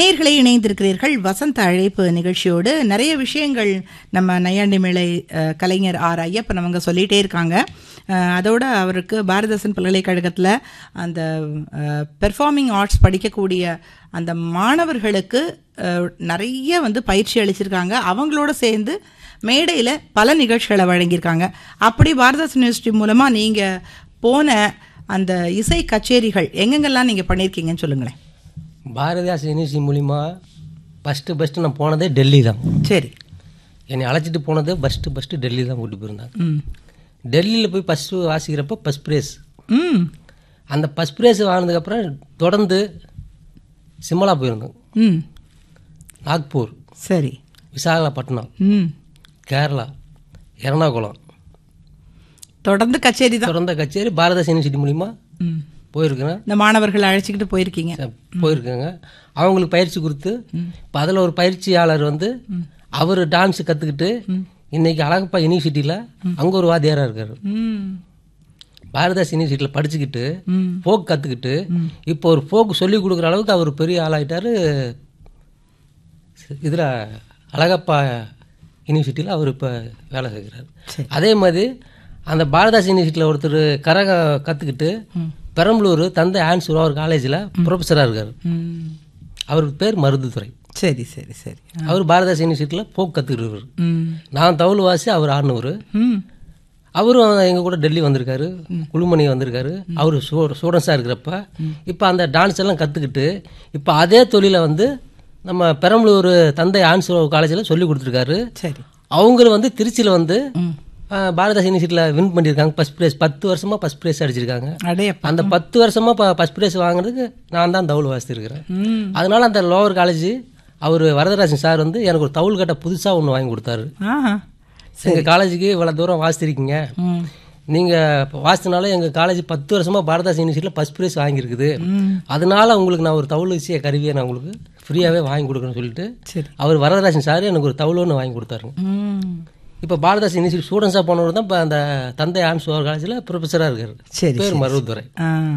நேர்களை இணைந்திருக்கிறீர்கள் வசந்த அழைப்பு நிகழ்ச்சியோடு நிறைய விஷயங்கள் நம்ம நையாண்டி மேளை அஹ், கலைஞர் ஆர் ஐயப்பன் அவங்க சொல்லிகிட்டே இருக்காங்க அஹ், அதோட அவருக்கு பாரதாசன் பல்கலைக்கழகத்தில் அந்த பெர்ஃபார்மிங் ஆர்ட்ஸ் படிக்கக்கூடிய அந்த மாணவர்களுக்கு அஹ், நிறைய வந்து பயிற்சி அளிச்சிருக்காங்க அவங்களோட சேர்ந்து மேடையில் பல நிகழ்ச்சிகளை வழங்கியிருக்காங்க அப்படி பாரதாசன் யூனிவர்சிட்டி மூலமாக நீங்கள் போன அந்த இசை கச்சேரிகள் எங்கெங்கெல்லாம் நீங்கள் பண்ணியிருக்கீங்கன்னு சொல்லுங்களேன் பாரதிதாஸ் யூனிவர்சிட்டி மூலிமா ஃபஸ்ட்டு ஃபஸ்ட்டு நான் போனதே டெல்லி தான் சரி என்னை அழைச்சிட்டு போனது ஃபஸ்ட்டு ஃபஸ்ட்டு டெல்லி தான் கூட்டி போயிருந்தாங்க ம் டெல்லியில் போய் ஃபஸ்ட்டு வாசிக்கிறப்ப ஃபஸ்ட் ப்ரைஸ் ம் அந்த ஃபஸ்ட் ப்ரைஸ் வாங்கினதுக்கப்புறம் தொடர்ந்து சிம்லா போயிருந்தோம் ம் நாக்பூர் சரி விசாகப்பட்டினம் ம் கேரளா எர்ணாகுளம் தொடர்ந்து கச்சேரி தான் தொடர்ந்த கச்சேரி பாரதாஸ் யூனிவர்சிட்டி மூலிமா ம் போயிருக்கிறேன் இந்த மாணவர்களை அழைச்சிக்கிட்டு போயிருக்கீங்க போயிருக்கேங்க அவங்களுக்கு பயிற்சி கொடுத்து இப்போ அதில் ஒரு பயிற்சியாளர் வந்து அவர் டான்ஸ் கற்றுக்கிட்டு இன்னைக்கு அழகப்பா யூனிவர்சிட்டியில் அங்கே ஒரு வாத்தியாராக இருக்கார் ம் பாரதாஸ் யூனிவர்சிட்டியில் படிச்சுக்கிட்டு ம் ஃபோக் கற்றுக்கிட்டு இப்போ ஒரு ஃபோக் சொல்லி கொடுக்குற அளவுக்கு அவர் பெரிய ஆளாயிட்டாரு இதில் அழகப்பா யூனிவர்சிட்டியில் அவர் இப்போ வேலை செய்கிறார் சரி. அதே மாதிரி அந்த பாரதாஸ் யூனிவர்சிட்டியில் ஒருத்தர் கரக கற்றுக்கிட்டு பெரம்பலூர் தந்தை ஆன்சூர் அவர் காலேஜில் ப்ரொஃபஸராக இருக்கார் ம் அவருக்கு பேர் மருதுத்துறை சரி சரி சரி அவர் பாரதாஸ் யூனிவர்சிட்டியில் ஃபோக் கற்றுக்கிட்டு ம் நான் தவுள் வாசி அவர் ஆடினவர் ம் அவரும் எங்கள் கூட டெல்லி வந்திருக்காரு குழுமணி வந்திருக்காரு அவர் ஸ்டூடெண்ட்ஸாக இருக்கிறப்ப இப்போ அந்த டான்ஸ் எல்லாம் கற்றுக்கிட்டு இப்போ அதே தொழிலை வந்து நம்ம பெரம்பலூர் தந்தை ஆன்சோ காலேஜில் சொல்லி கொடுத்துருக்காரு சரி அவங்க வந்து திருச்சியில் வந்து ம் ஆஹ், பாரதாஸ் யூனிவர்சிட்டியில் வின் பண்ணியிருக்காங்க ஃபஸ்ட் ப்ரைஸ் பத்து வருஷமாக ஃபஸ்ட் ப்ரைஸ் அடிச்சிருக்காங்க அடையப்பா அந்த பத்து வருஷமாக இப்போ ஃபஸ்ட் ப்ரைஸ் வாங்குறதுக்கு நான் தான் தவுள் வாசித்திருக்கிறேன் ம் அதனால அந்த லோவர் காலேஜ் அவர் வரதராஜன் சார் வந்து எனக்கு ஒரு தவுள் கட்டை புதுசாக ஒன்று வாங்கி கொடுத்தாரு ஆஹா எங்கள் காலேஜுக்கு இவ்வளோ தூரம் வாசித்திருக்கீங்க ம் நீங்கள் வாசித்தனால எங்கள் காலேஜ் பத்து வருஷமாக பாரதாஸ் யூனிவர்சிட்டியில் ஃபஸ்ட் ப்ரைஸ் வாங்கியிருக்குது ம் அதனால உங்களுக்கு நான் ஒரு தவுள் விஷய கருவியை நான் உங்களுக்கு ஃப்ரீயாகவே வாங்கி கொடுக்குறேன்னு சொல்லிட்டு சரி அவர் வரதராஜன் சார் எனக்கு ஒரு தவுள் ஒன்று வாங்கி கொடுத்தாருங்க ம் இப்போ பாரதாஸ் யூனிவர்சிட்டி ஸ்டூடெண்ட்ஸாக போனவர் தான் இப்போ அந்த தந்தை ஆன்ஸ் காலேஜில் ப்ரொஃபஸராக இருக்கார் சரி பேர் மருவத்துறை ஆ